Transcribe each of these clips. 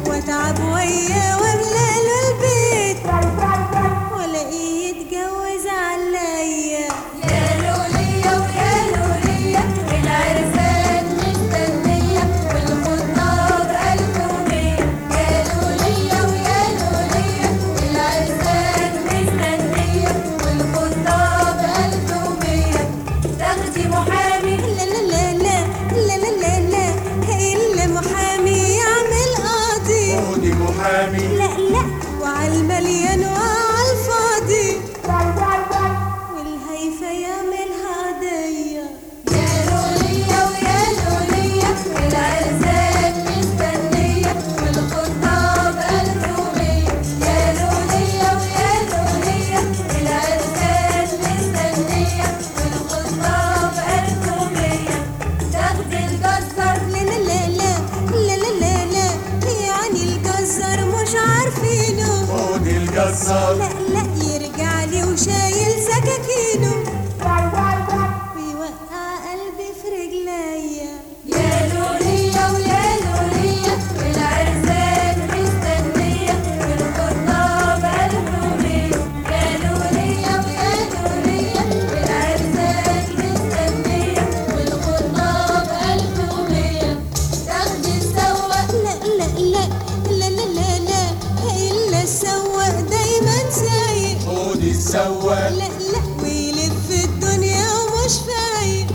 واتعب وياه واملى له البيت والاقيه يتجوز عليا يا لولية ويا لولية العرسان مستنية والخطاب ألف ومية يا لولية ويا لولية العرسان مستنية والخطاب ألف ومية تاخدي محامي لا لا لا لا لا لا لا لا إلا محامي يعمل قاضي خدي محامي لا لا وعلى المليان وعلى الفاضي والهيفا يعملها قضية يا لولية ويا لولية العرسان مستنية والخطاب ألف ومية يا لولية ويا لولية العرسان مستنية والخطاب ألف ومية تاخدي الجزر لا لا لا لا لا لا لا لا يعني الجزار مش عارفينه خدي الجزار لا لا يرجع لي وشايل سكاكينه ويوقع قلبي في رجليا يا لولية ويا لولية العرسان مستنية والخطاب ألف ومية يا لولية ويا لولية العرسان مستنية والخطاب ألف ومية تاخدي السواق لا لا لا لا لا لا لا إلا السواق دايما سايق خدي السواق لا لا ويلف الدنيا ومش فايق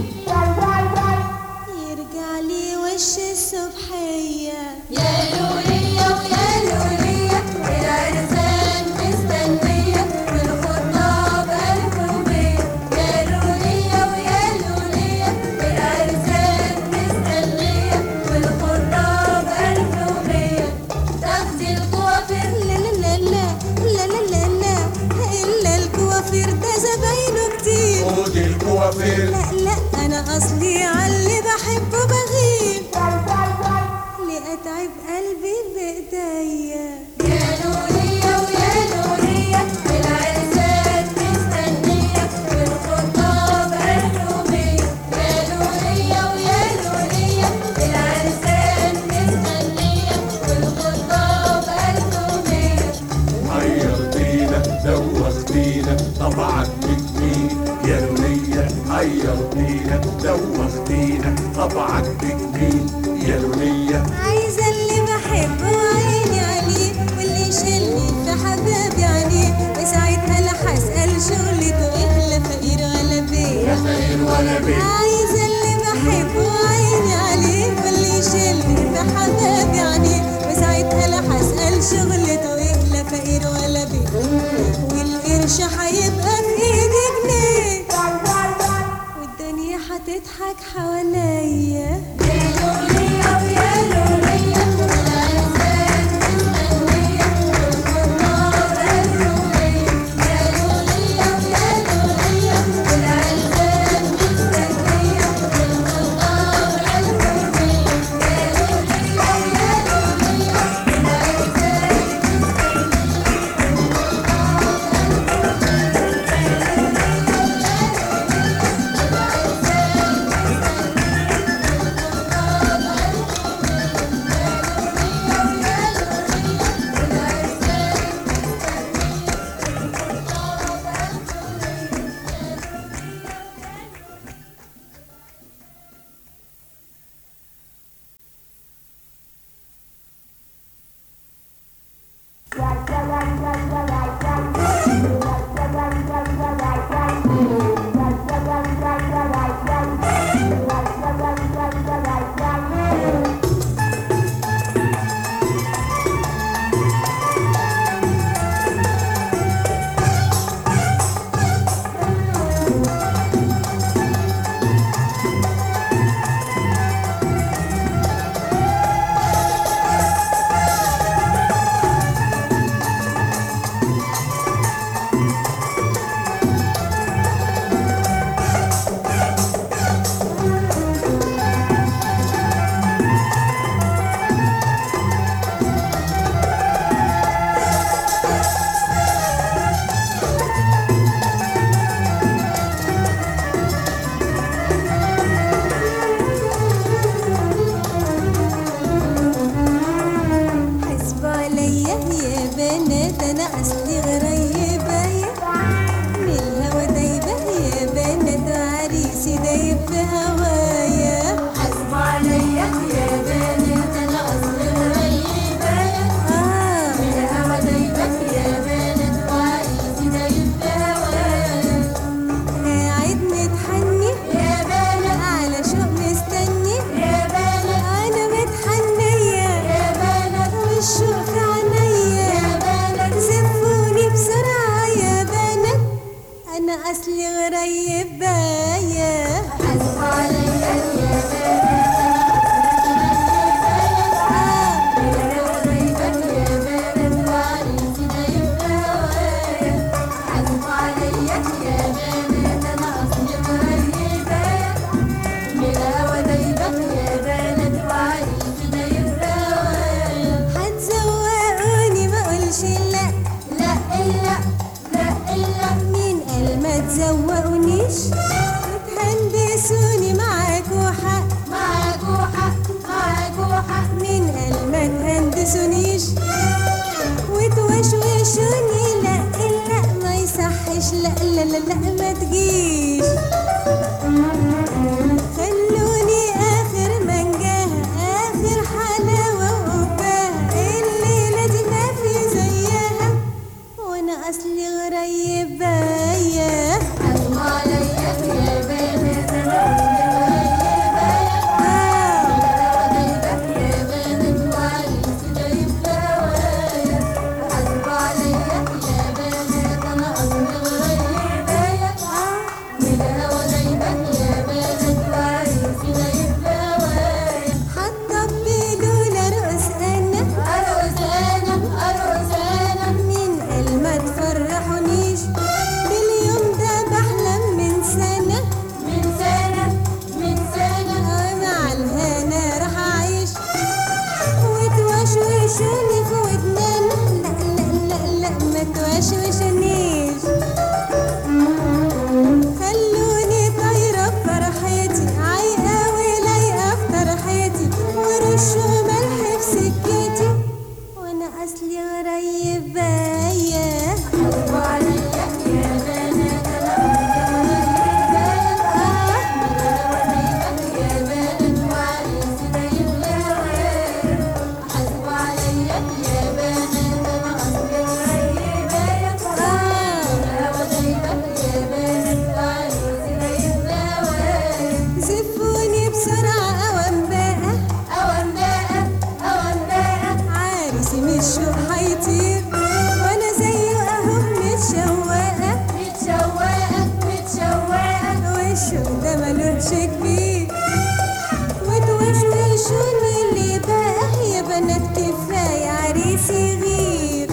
يرجع لي وش الصبحية يا لولية ويا لولية العرسان مستنية والخطاب ألف ومية يا لولية ويا لولية العرسان مستنية والخطاب ألف ومية تاخدي الكوافير لا لا لا لا لا لا لا لا إلا الكوافير ده زباينه كتير خدي الكوافير لا لا أنا أصلي عاللي بحبه بغيب ليه أتعب قلبي بإيديا يا لولية ويا لولية العرسان مستنية والخطاب ألف ومية يا لولية ويا لولية العرسان مستنية والخطاب ألف ومية حيرتينا دوختينا طبعك بجميل يا لولية حيرتينا دوختينا طبعك بجميل يا لولية عايزة اللي بحبه وعيني عليه واللي يشيلني في حبابي عليه وساعتها لا هسأل شغلته إيه لا فقير ولا بيه فقير ولا بيت عايزة اللي بحبه وعيني عليه واللي يشيلني في حبابي عليه وساعتها لا هسأل شغلته إيه لا فقير ولا بيه والقرش هيبقى في إيدي جنيه والدنيا هتضحك حواليا يا لولية ويا لولية العرسان مستنية والخطاب ألف ومية يا لولية ويا لولية العرسان مستنية والخطاب ألف ومية يا لولية ويا لولية العرسان انا اصلي غريبة من الهوا دايبة يا بنات عريسي دايب في هوايا حسب عليا يا بنات انا اصلي غريبة آه من الهوا دايبك يا بنات وعريسي دايب في هوايا قاعد متحني يا بنات على شوق مستني يا بنات انا متحنية يا بنات والشوق في عينيا يا بنات زفوني بسرعة يا بنات انا اصلي غريبة يا حسب عليا يا بنات آه من الهوا دايبك يا بنات وعريسي دايب في هوايا حسب عليا يا بنات انا اصلي غريبة من الهوا دايبك يا بنات وعريسي دايب في هوايا هتزوقوني ما اقولش لا لا إلا لا إلا مين قال ما تزوقونيش وتهندسوني معاكوا حق معاكوا حق معاكوا حق مين قال ما تهندسونيش وتوشوشوني لا لا ما يصحش لا لا لا لا ما تجيش خلوني اخر منجاها اخر حلاوه وقباها الليله دي ما في زيها وانا اصلي غريبه يا حسب عليا يا بنات أنا غريبة آه الهوا دايبك يا بنات وعريسي دايب في هوايا حسب عليا يا بنات أنا أصلي غريبة من الهوا دايبك يا بنات وعريسي دايب في هوايا هتطبلوا لرقص انا أرقص أنا أرقص أنا مين قال ما تفرحونيش باليوم ده بحلم من سنة من سنة من سنة مع الهنا راح أعيش وتوشوشوني في ودنانا لا لا لا لا ما توشوشونيش خلوني طايرة بفرحتي عايقة ولايقة في طرحتي ورشوا ملح في سكتي وأنا أصلي غريبة يا حسب عليا يا بنات أنا غريبة يا بنات وعريسي دايب في هوايا حسب عليا يا بنات أنا أصلي غريبة الهوا دايبك يا بنات وعريسي دايب في هوايا زفوني بسرعة أوام بقى أوام بقى أوام بقى عارسي من الشوق هيطير وانا زيه اهو متشوقة متشوقة متشوقة والشوق ده ملوش كبير وتوشوشوني اللي بقى يا بنات كفاية عريسي غير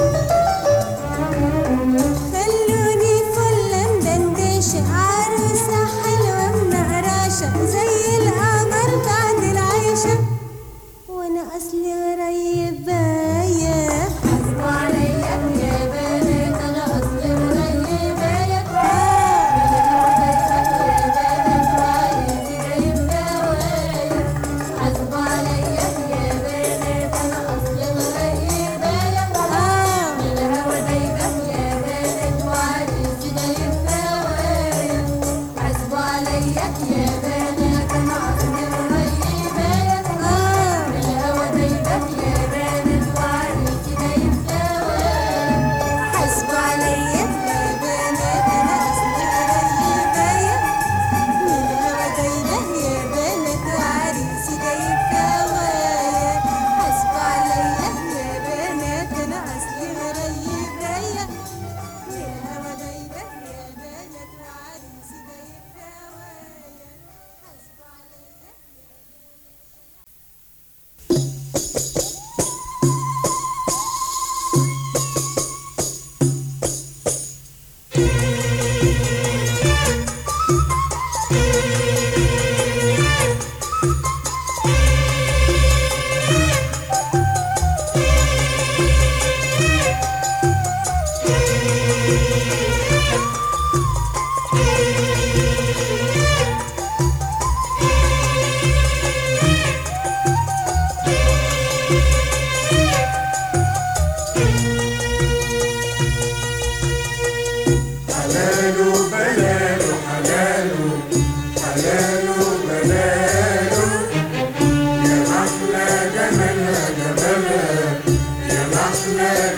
خلوني فلة مدندشة عروسة حلوة منقرشة زي القمر بعد العيشة وانا اصلي غريبة يا حسب عليا يا بنات أنا أصلي غريبة حسب عليا يا بنات أنا أصلي غريبة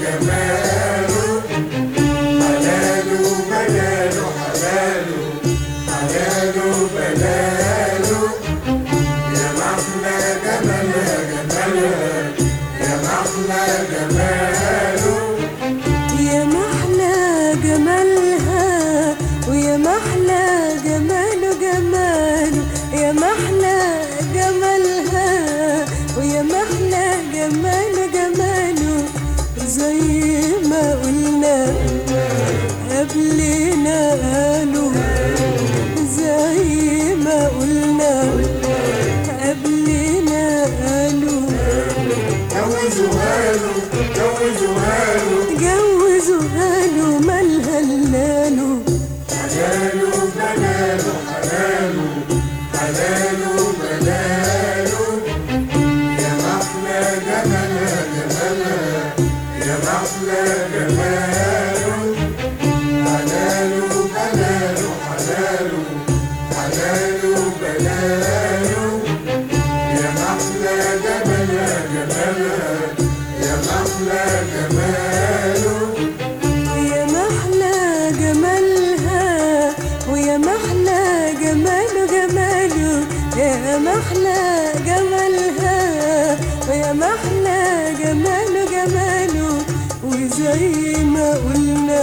جماله حلاله بلاله حلاله حلاله بلاله يا محلى جمالها جمالها يا محلى جماله يا محلى جمالها ويا محلى جماله جماله يا محلى جمالها ويا محلى جماله جماله زي ما قلنا قبلنا قالوا زي ما قلنا قبلنا قالوا جوزوها له جوزوها له جوزوها له مالها اللالو حلاله بلاله حلاله حلاله بلاله يا محلى جمالها جمالها يا محلى جماله حلاله بلاله حلاله حلاله بلاله يا محلى جمالها جمالها يا محلى جماله يا محلى جمالها ويا محلى جماله جماله يا محلى جمالها ويا محلى جماله جماله وزي ما قلنا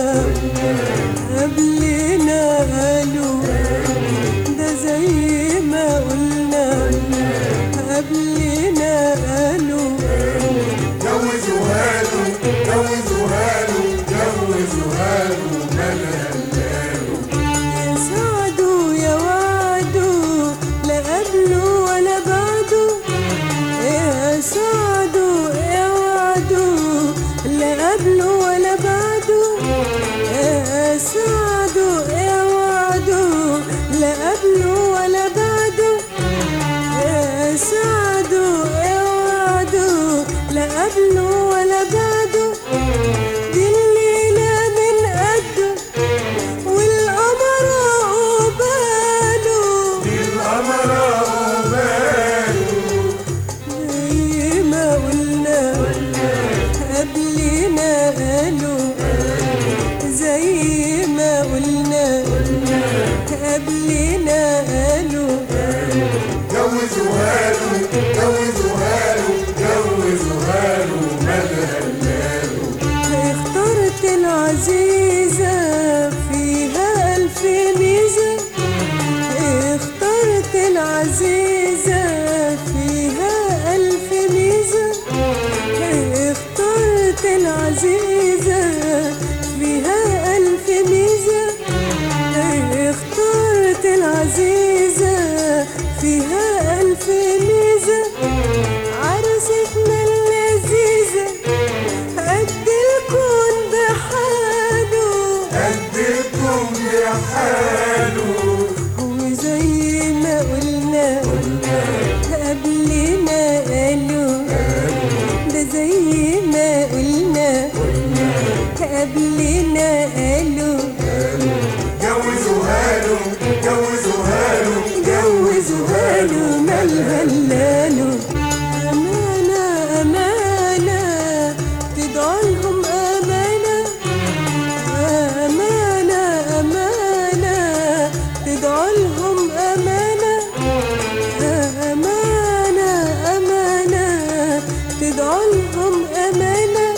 قبلنا قالوا ده زي ما قلنا قبلنا قالوا جوزوها له جوزوها له جوزوها له مالها الليل يا سعدوا يا وعدوا لا قبلوا ولا بعدوا يا سعدوا يا وعدوا لا قبلوا ولا بعدوا يا سعدوا يا وعدوا لا قبلوا ولا بعدوا يا سعدوا يا وعدوا لا قبلوا ولا بعدوا دي الليلة من قده والقمر عقباله القمر عقباله زي ما قلنا قبلنا قالوا زي ما قلنا قبلنا قالوا جوزوها له جوزوها له جوزوها له مالها الليل اخترت العزيزة فيها ألف ميزة اخترت العزيزة فيها ألف ميزة اخترت العزيزة فيها ألف ميزة اخترت العزيزة فيها ألف ميزة عروستنا اللذيذة قد الكون بحاله قدكم بحاله وزي ما قلنا قبلنا قالوا ده زي ما قلنا قبلنا قالوا جوزوها له جوزوها له جوزوها له مالها اللالو أمانة أمانة تدعو لهم أمانة أمانة أمانة تدعو لهم أمانة أمانة أمانة تدعو لهم أمانة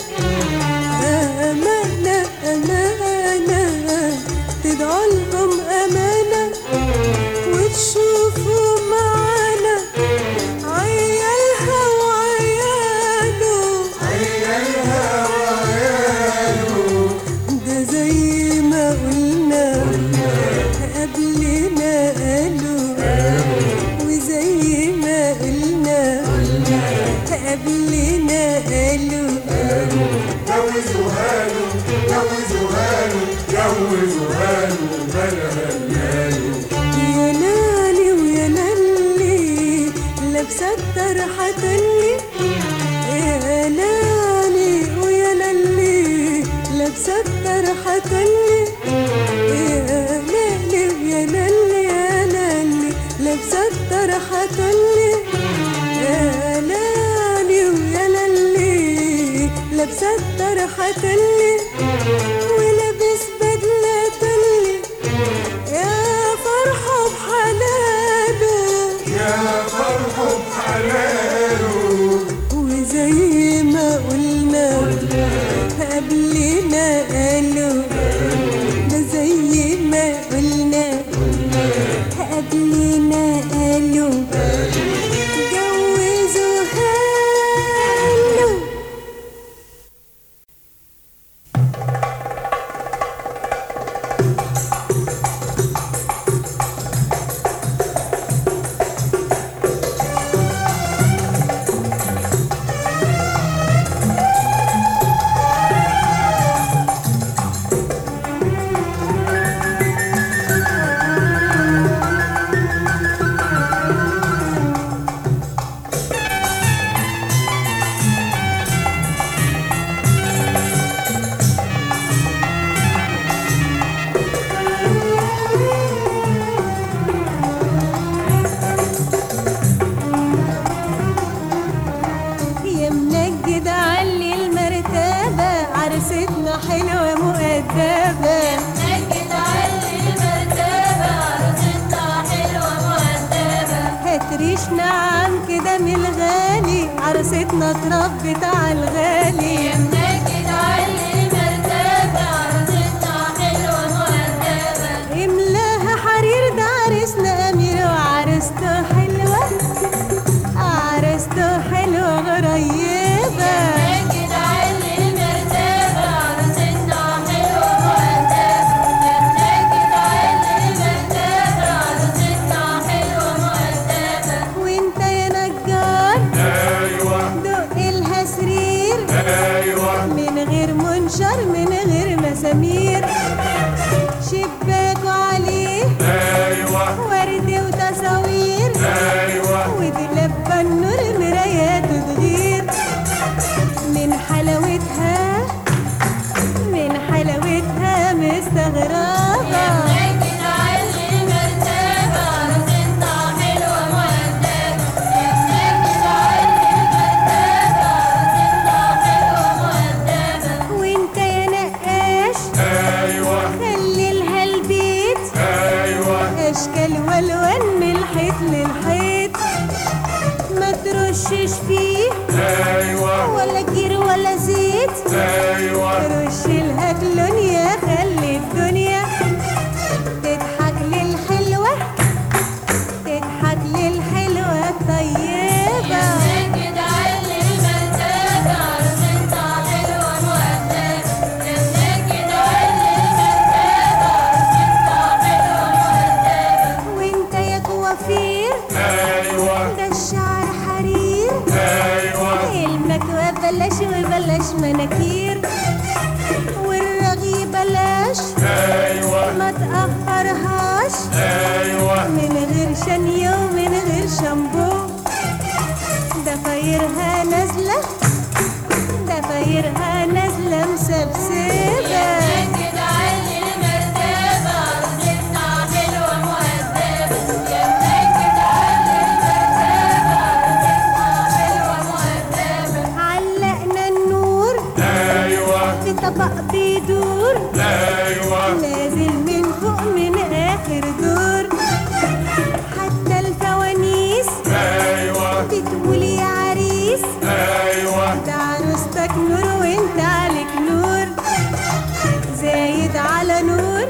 أمانة أمانة تدعو لهم أمانة وتشوفوا معانا عيالها وعياله عيالها وعياله ده زي ما قلنا قبلنا قالوا وزي ما قلنا قبلنا قالوا جوزوها له جوزوها له جوزوها له مالها الليل يا لالي ويا لالي لابسة الطرحة تلي يا لالي ويا لالي لابسة الطرحة تلي يا لالي ويا لالي يا لالي لابسة الطرحة تلي يا لالي ويا لالي لابسة الطرحة تلي ولابس بدلة تلي يا فرحة بحلاله يا فرحه بحلاله وزي ما قلنا قبلنا قالوا ده زي ما قلنا قبلنا قالوا جوزوا هالو يا منجد علي المرتبة عرستنا حلوة مؤدبة نجد علي المرتبة عروستنا حلوة مؤدبة هتريش نعم كده من الغالي عرستنا اتربت على الغالي نجد علي المرتبة عروستنا حلوة مؤدبة املاها حرير ده عرسنا امير وعرسته حلوة عرسته حلوة غريبة نجد علي المرتبة عروستنا حلوة مؤدبة نجد علي المرتبة عروستنا حلوة مؤدبة وانت يا نجار ايوه دق لها سرير ايوه من غير منشر من غير مسامير شباك وعليه ايوه ورد وتصاوير ايوه ودلب النور مرايات تغير من حلاوتها من حلاوتها مستغربة نجد علي المرتبة عروستنا حلوة مؤدبة نجد علي المرتبة عروستنا حلوة مؤدبة وانت يا نقاش ايوه خلي لها البيت ايوه اشكال والوان من الحيط للحيط ما ترشش فيه ايوه ولا جير ولا زيت ايوه رش لها كلونيا خلي الدنيا تضحك للحلوة تضحك للحلوة الطيبة نجد علي المرتبة عروستنا حلوة مؤدبة نجد علي المرتبة عروستنا حلوة مؤدبة وانت يا كوافير ايوه ده الشعر حرير ايوه المكوى بلاش وبلاش مناكير والرغي بلاش ايوه ما تأخرهاش ايوه من غير شنيو ومن غير شامبو ضفايرها نازلة ضفايرها نازلة مسبسبة نجد علي المرتبة عروستنا حلوة مؤدبة يا نجد علي المرتبة عروستنا حلوة مؤدبة علقنا النور ايوه في طبق بيدور ايوه نازل من فوق من آخر دور حتى الفوانيس ايوه بتقول يا عريس ايوه ده عروستك نور وانت عليك نور زايد على نور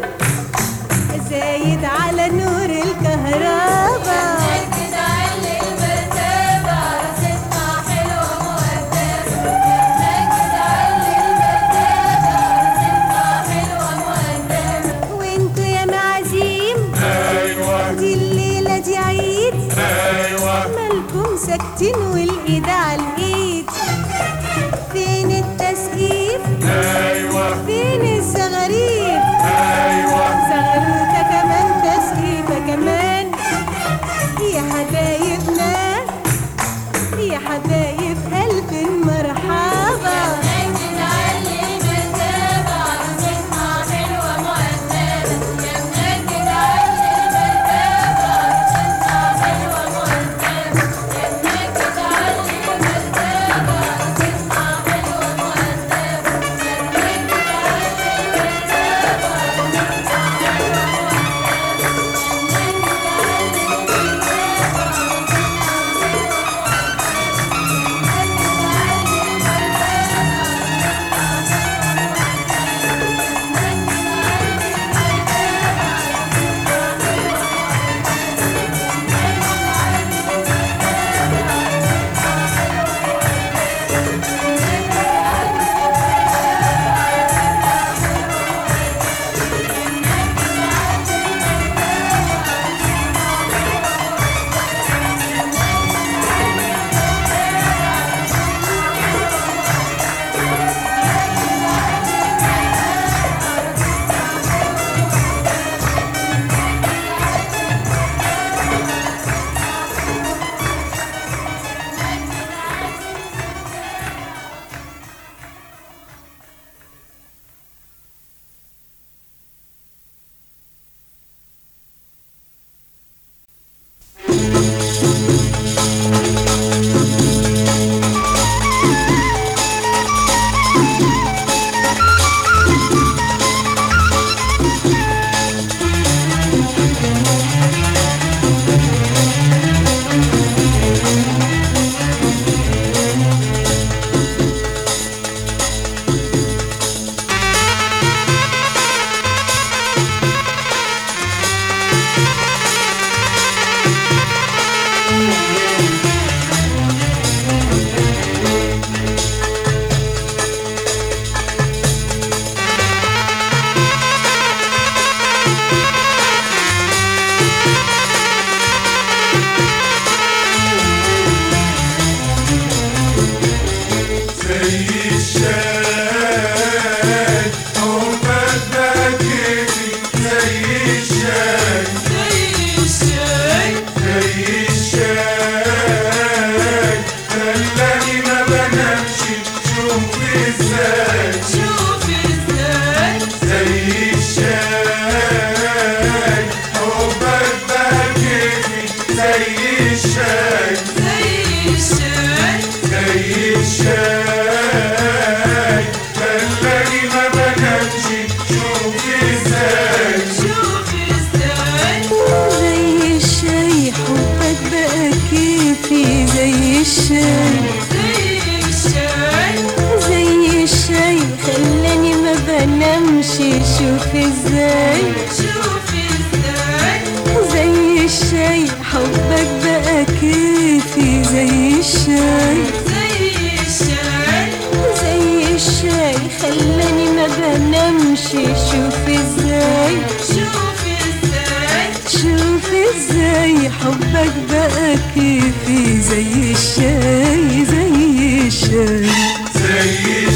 زايد على نور الكهرباء نجد علي المرتبة عروستنا حلوة مؤدبة نجد علي المرتبة عروستنا حلوة مؤدبة وانتوا يا معازيم ايوه دي الليلة دي عيد ايوه مالكم ساكتين والايد على الايد فين التسقيف ايوه فين الزغاريف ايوه زغروتة كمان تسقيفة كمان يا حبايبنا يا حبايب ألف مرحبا نجد علي المرتبة عروستنا حلوة مؤدبة يا نجد علي المرتبة عروستنا حلوة مؤدبة يا نجد علي المرتبة عروستنا حلوة مؤدبة ازاي شوف ازاي زي الشاي حبك بقى كيفي زي الشاي زي الشاي زي الشاي خلاني ما بنامش شوف ازاي شوف ازاي زي الشاي حبك بقى كيفي زي الشاي زي الشاي زي الشاي خلاني ما بنامش شوف ازاي شوف ازاي زي الشاي حبك بقى كيفي زي الشاي زي الشاي زي الشاي خلاني ما بنامش شوف ازاي شوف ازاي شوف ازاي حبك بقى كيفي زي الشاي زي الشاي زي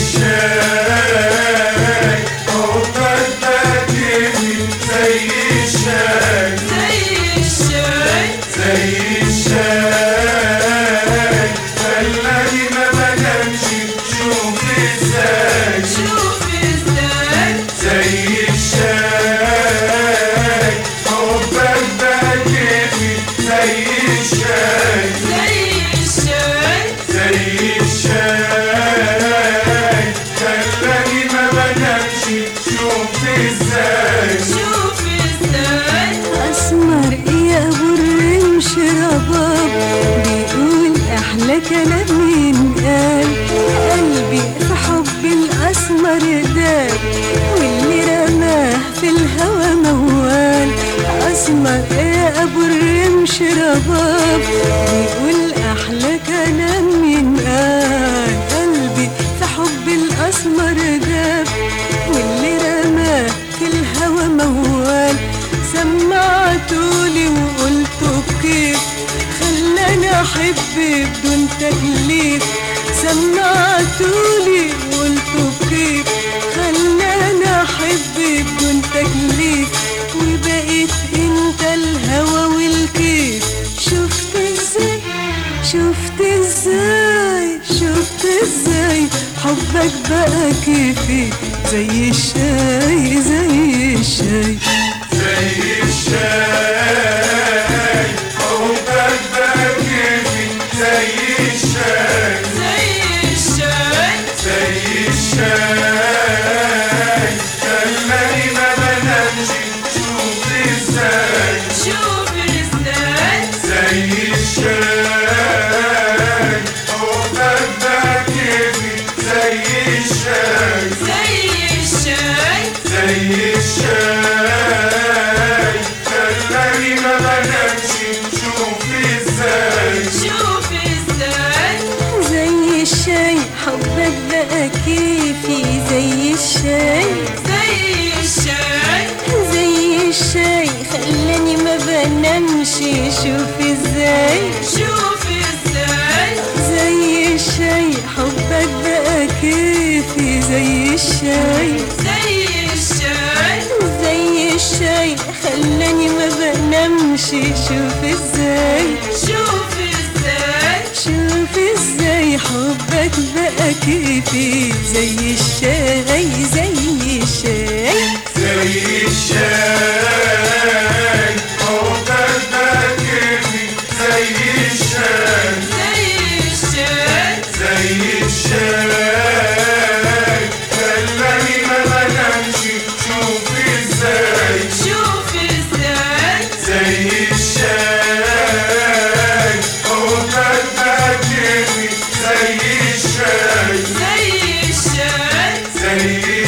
الشاي حبك بقى كيفي زي الشاي زي الشاي زي الشاي خلاني ما بنامش شوف ازاي شوف ازاي زي الشاي حبك بقى كيفي زي الشاي زي الشاي زي الشاي خلاني ما بنامش شوف ازاي شوف ازاي اسمر يا ابو الرمش رباب بيقول احلى كلام من قال قلبي في حب الاسمر داب واللي رماه في الهوى موال اسمر يا ابو الرمش رباب بيقول احلى كلام من قال قلبي في حب الاسمر داب واللي رماه في الهوى موال سمعتولي وقلته بكيف خلاني احب بدون تكليف سمعتولي وقلته بكيف خلاني احب بدون تكليف وبقيت انت الهوى والكيف شفت ازاي شفت ازاي شفت ازاي حبك بقى كيفي زي الشاي زي الشاي زي الشاي حبك بقى كيفي زي الشاي زي الشاي زي الشاي خلاني ما بنامش شوف ازاي شوف ازاي زي الشاي حبك بقى كيفي زي الشاي زي الشاي زي الشاي خلاني ما بنامش شوف ازاي شوف ازاي زي الشاي حبك بقى كيفي زي الشاي زي الشاي زي الشاي خلاني ما بنامش شوف ازاي شوف ازاي زي الشاي حبك بقى كيفي زي الشاي زي الشاي زي الشاي خلاني ما بنامش شوف ازاي شوف ازاي شوف ازاي حبك بقى كيفي زي الشاي زي الشاي زي الشاي حبك بقى كيفي زي الشاي زي الشاي زي الشاي خلاني ما بنامش شوف ازاي شوف ازاي زي الشاي حبك بقى كيفي زي الشاي زي الشاي زي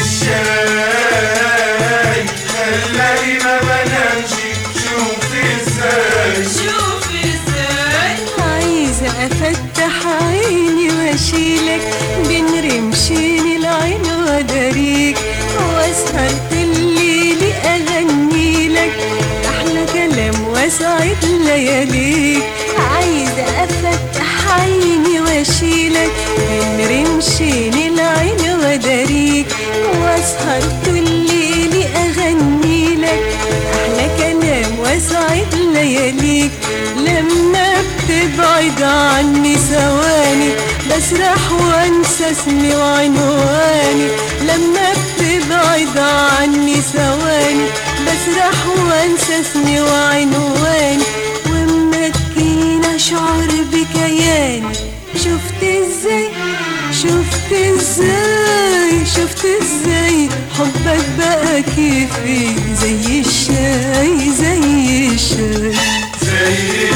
الشاي خلاني ما بنامش شوف ازاي شوف ازاي عايزة أفتح عيني وأشيلك بين رمشين العين وأداريك وأسهر الليل أغنيلك أحلى كلام وأسعد لياليك عايزة أفتح عيني وأشيلك بين رمشين العين وأداريك وأسهر الليل أغنيلك أحلى كلام وأسعد لياليك لما بتبعد بتبعد عني ثواني بسرح وانسى اسمي وعنواني لما بتبعد عني ثواني بسرح وانسى اسمي وعنواني واما تجينا اشعر بكياني شفت ازاي شفت ازاي شفت ازاي حبك بقى كيفي زي الشاي زي الشاي زي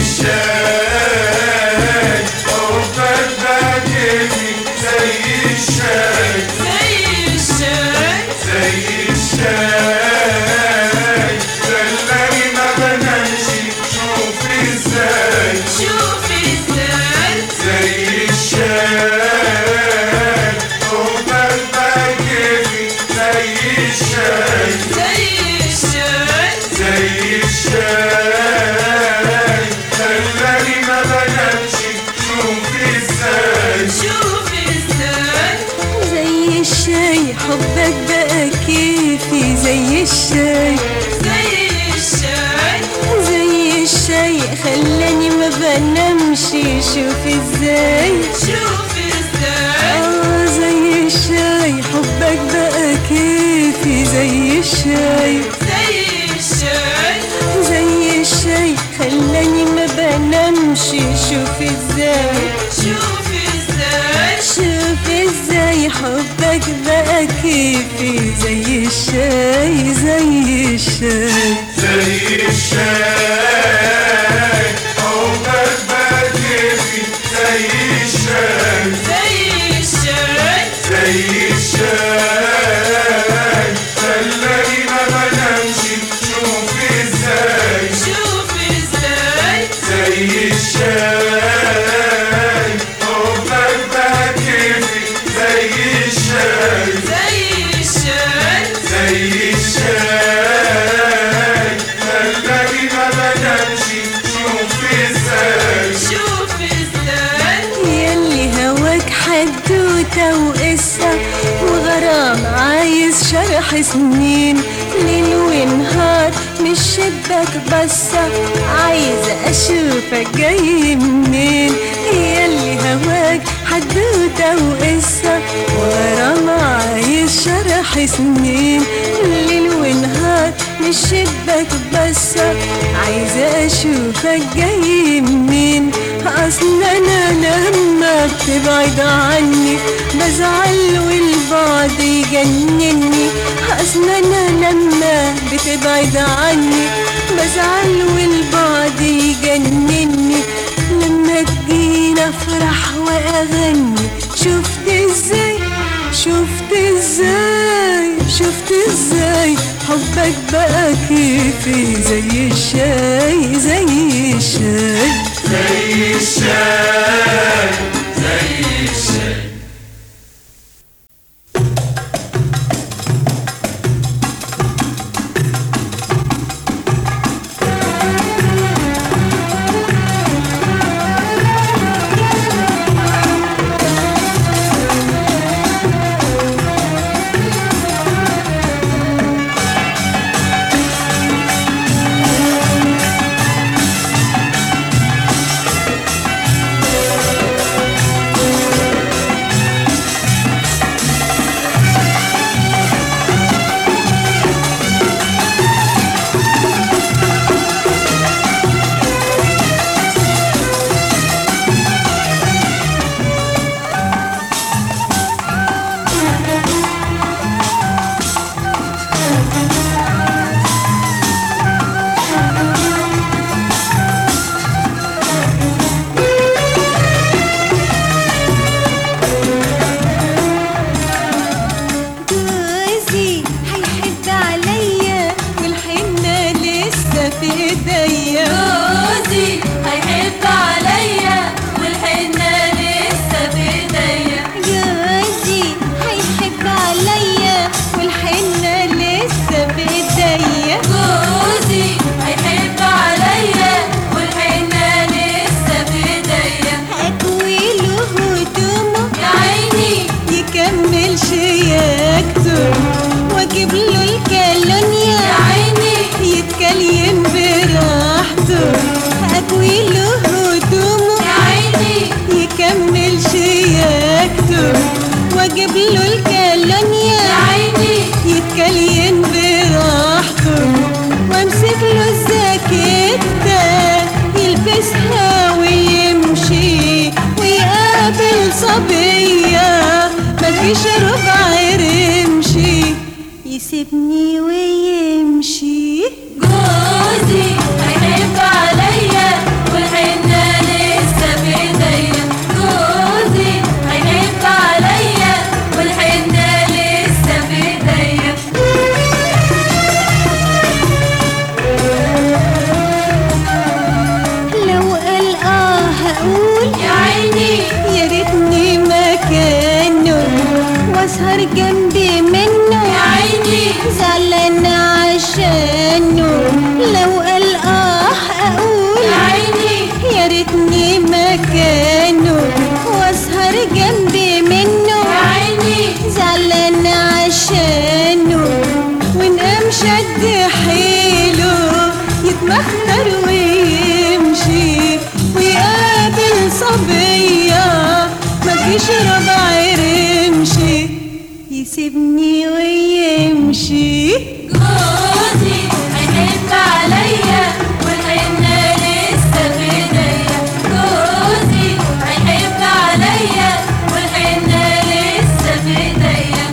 الشاي حبك بقى كيفي زي الشاي زي الشاي زي الشاي خلاني ما بنامش شوف ازاي شوف ازاي زي الشاي حبك بقى كيفي زي الشاي زي الشاي زي الشاي خلاني ما بنامش شوف ازاي شوف ازاي زي الشاي حبك بقى كيفي زي الشاي زي الشاي زي الشاي خلاني ما بنامش شوف ازاي شوف ازاي اه زي الشاي حبك بقى كيفي زي الشاي زي الشاي زي الشاي خلاني ما بنامش شوف ازاي شوف ازاي شوف ازاي حبك بقى كيفي زي الشاي زي الشاي زي الشاي حبك بقى كيفي زي الشاي زي الشاي زي الشاي خلاني ما بنامش شوف ازاي شوف ازاي زي الشاي حبك بقى كيفي زي الشاي زي الشاي زي الشاي خلاني ما بنامش شوف ازاي شوف ازاي يلي هواك حدوتة وقصة وغرام عايز شرح سنين ليل ونهار مش شبك بصة عايزة أشوفك جاي منين يلي هواك حدوتة وقصة وغرام عايز شرح سنين ليل ونهار مش شبك بصة عايزة أشوفك جاي منين أصل أنا لما بتبعد عني بزعل والبعد يجنني أصل أنا لما بتبعد عني بزعل والبعد يجنني لما تجينا أفرح وأغني شفت إزاي شفت ازاي شفت ازاي حبك بقى كيفي زي الشاي زي الشاي زي الشاي زي الشاي زي فيش ربع يمشي يسيبني ويمشي جوزي هيحب عليا والحنة لسه في ايديا جوزي هيحب عليا والحنة لسه في ايديا لو قال اه هقول يا عيني يا ريتني مكانه واسهر جنبي منه يا عيني زعلان عشانه لو قال اه اقول يا عيني يا ريتني مكانه واسهر جنبي منه يا عيني زعلان عشانه ونقام شد حيله يتمخر ويمشي ويقابل صبية مفيش ربع يرمشي يسيبني ويمشي جوزي هيحب عليا والحنة لسه في ايديا جوزي هيحب عليا والحنة لسه في ايديا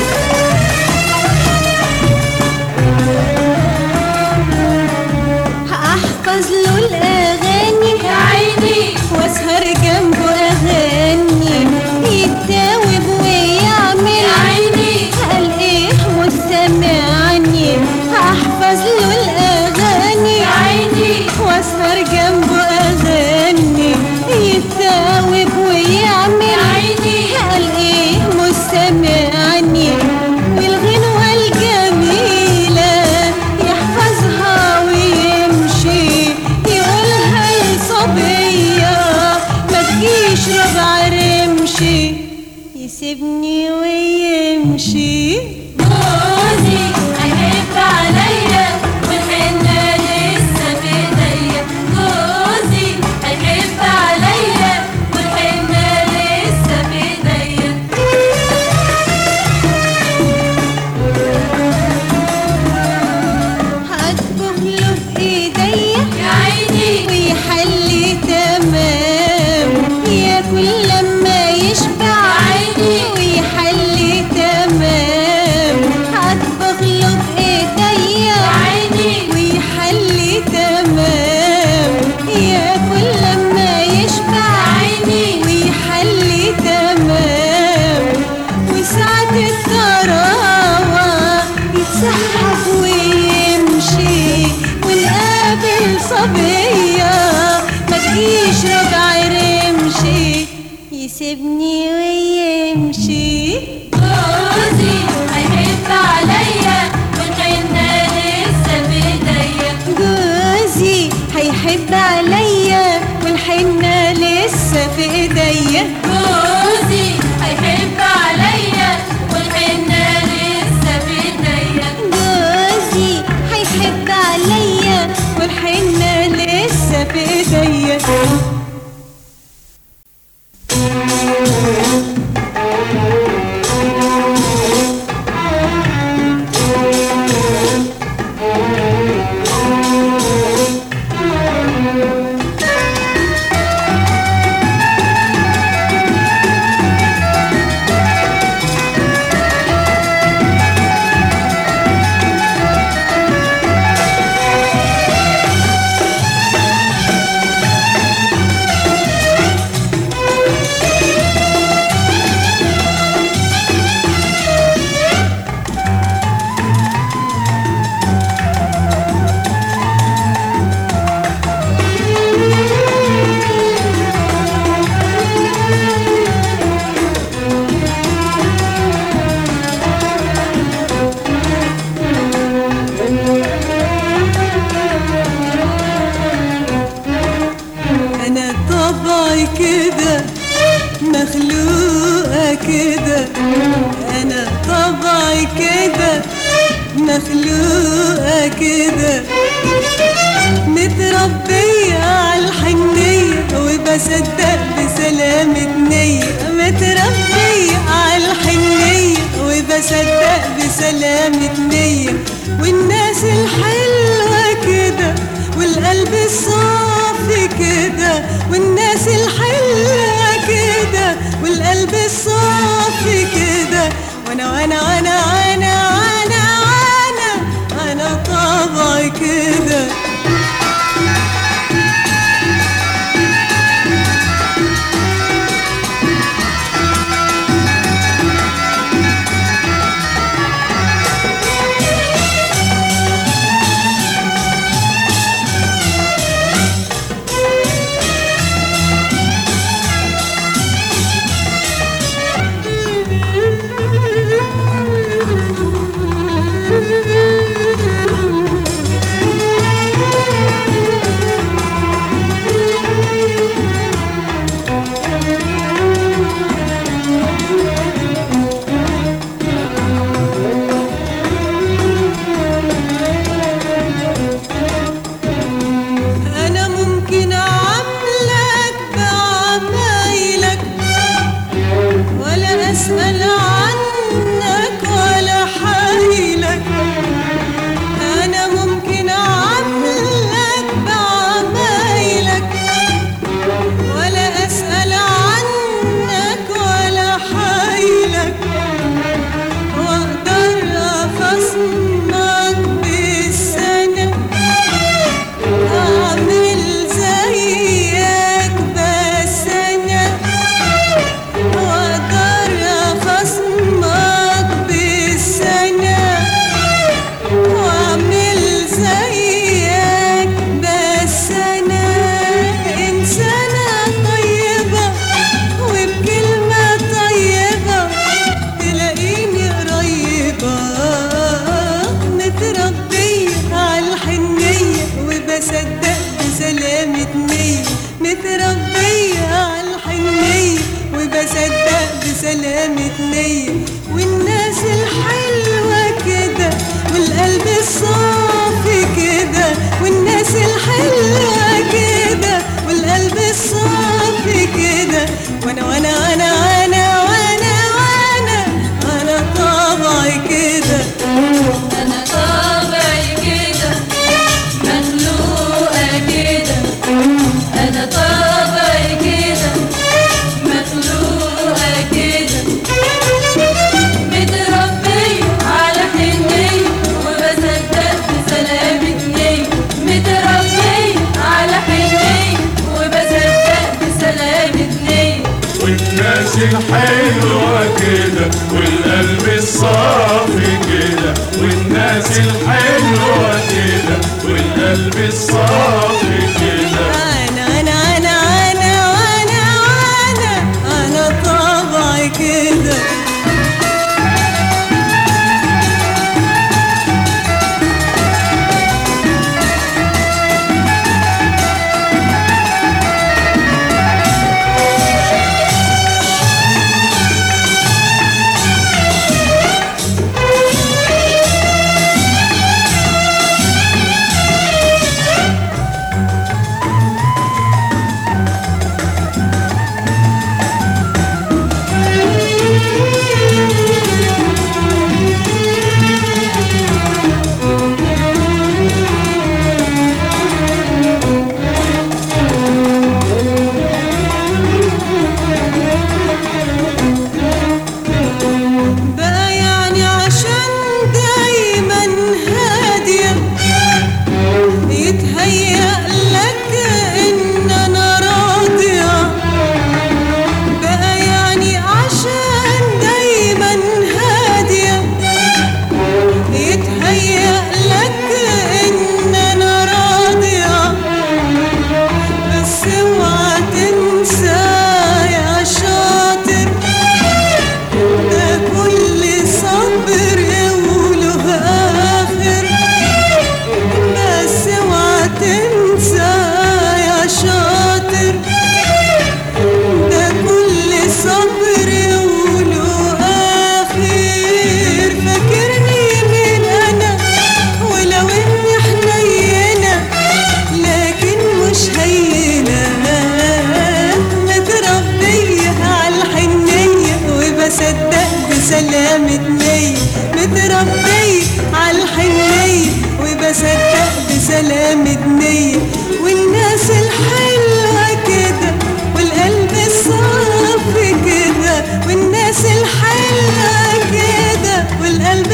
هحفظ له الأغاني يا عيني واسهر جنبه أغاني يتاوب ويعمل يا عيني قال ايه مستمعني هحفظ له الاغاني يا عيني واسهر جنبه اغاني يتاوب ويعمل يا عيني قال ايه مستمعني والغنوة الجميلة يحفظها ويمشي يقولها لصبية ما تجيش ربع رمشي يسيبني ويمشي جوزي هيحب عليا والحنة لسه في ايديا جوزي هيحب عليا والحنة لسه في ايديا هطبخ له بايديا يا عيني ويحلي تمام ياكل لما يشبع عيني. ويحلي تمام هطبخ له بايديا يا عيني ويحلي تمام ياكل لما يشبع عيني. ويحلي تمام وساعة الطراوة يتسحب ويمشي ونقابل صبية ما تجيش ربع رمشي يسيبني ويمشي جوزي هيحب عليا والحنة لسه في ايديا جوزي هيحب عليا والحنة لسه في ايديا جوزي هيحب عليا والحنة لسه في ايديا جوزي هيحب عليا والحنة لسه في ايديا انا طبعي كده مخلوقة كده انا طبعي كده مخلوقة كده متربية على الحنية وبصدق بسلامة نية متربية على الحنية وبصدق بسلامة نية والناس الحلوة كده والقلب الصافي كده والناس الحلوة كده والقلب والقلب الصافي كده وانا وانا وانا وانا وانا وانا انا طبعي كده انا ممكن اعاملك بعمايلك ولا اسال عنك ولا حايلك انا ممكن اعاملك بعمايلك ولا اسال عنك ولا حايلك واقدر افصمك بالسنه أعمل زيك بس أنا وأقدر أخصمك بالسنة وأعمل زيك بس أنا إنسانة طيبة وبكلمة طيبة تلاقيني قريبة متربية على الحنية وبصدق بسلامة نية متربية على الحنية وبصدق بسلامة نية والناس الحلوة كده والقلب الصافي كده والناس الحلوة كده والقلب الصافي كده وانا وانا وانا وانا وانا وانا انا طبعي كده أنا طبعي كده مخلوقة كده أنا طبعي كده مخلوقة كده متربية على حنية وبصدق بسلامة نية متربية على حنية وبصدق بسلامة نية والناس الحلوة كده والقلب الصافي كده والناس الحلوة كده والقلب الصافي كده انا انا انا انا وانا وانا انا طبعي كده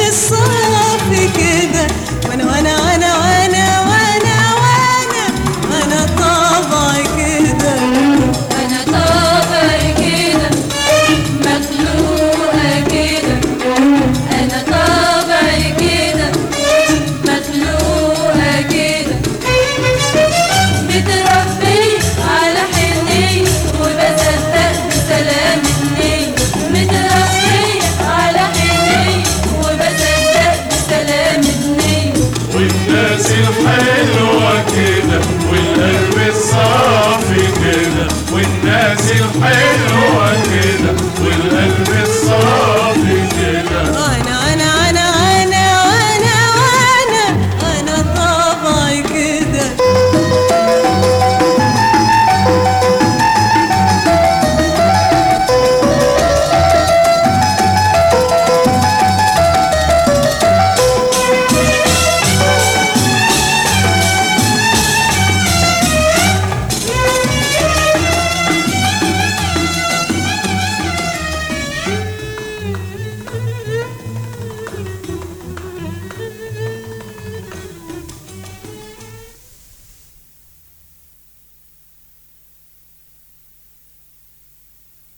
الصالح